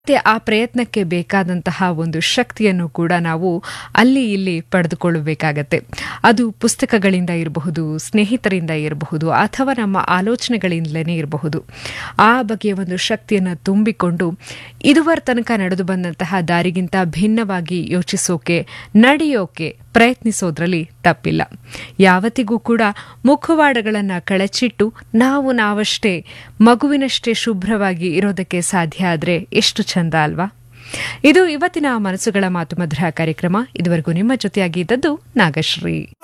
ಮತ್ತೆ ಆ ಪ್ರಯತ್ನಕ್ಕೆ ಬೇಕಾದಂತಹ ಒಂದು ಶಕ್ತಿಯನ್ನು ಕೂಡ ನಾವು ಅಲ್ಲಿ ಇಲ್ಲಿ ಪಡೆದುಕೊಳ್ಳಬೇಕಾಗತ್ತೆ ಅದು ಪುಸ್ತಕಗಳಿಂದ ಇರಬಹುದು ಸ್ನೇಹಿತರಿಂದ ಇರಬಹುದು ಅಥವಾ ನಮ್ಮ ಆಲೋಚನೆಗಳಿಂದಲೇ ಇರಬಹುದು ಆ ಬಗೆಯ ಒಂದು ಶಕ್ತಿಯನ್ನು ತುಂಬಿಕೊಂಡು ಇದುವರ ತನಕ ನಡೆದು ಬಂದಂತಹ ದಾರಿಗಿಂತ ಭಿನ್ನವಾಗಿ ಯೋಚಿಸೋಕೆ ನಡೆಯೋಕೆ ಪ್ರಯತ್ನಿಸೋದ್ರಲ್ಲಿ ತಪ್ಪಿಲ್ಲ ಯಾವತ್ತಿಗೂ ಕೂಡ ಮುಖವಾಡಗಳನ್ನು ಕಳಚಿಟ್ಟು ನಾವು ನಾವಷ್ಟೇ ಮಗುವಿನಷ್ಟೇ ಶುಭ್ರವಾಗಿ ಇರೋದಕ್ಕೆ ಸಾಧ್ಯ ಆದರೆ ಎಷ್ಟು ಚಂದ ಅಲ್ವಾ ಇದು ಇವತ್ತಿನ ಮನಸ್ಸುಗಳ ಮಾತು ಮಧುರ ಕಾರ್ಯಕ್ರಮ ಇದುವರೆಗೂ ನಿಮ್ಮ ಜೊತೆಯಾಗಿದ್ದದ್ದು ನಾಗಶ್ರೀ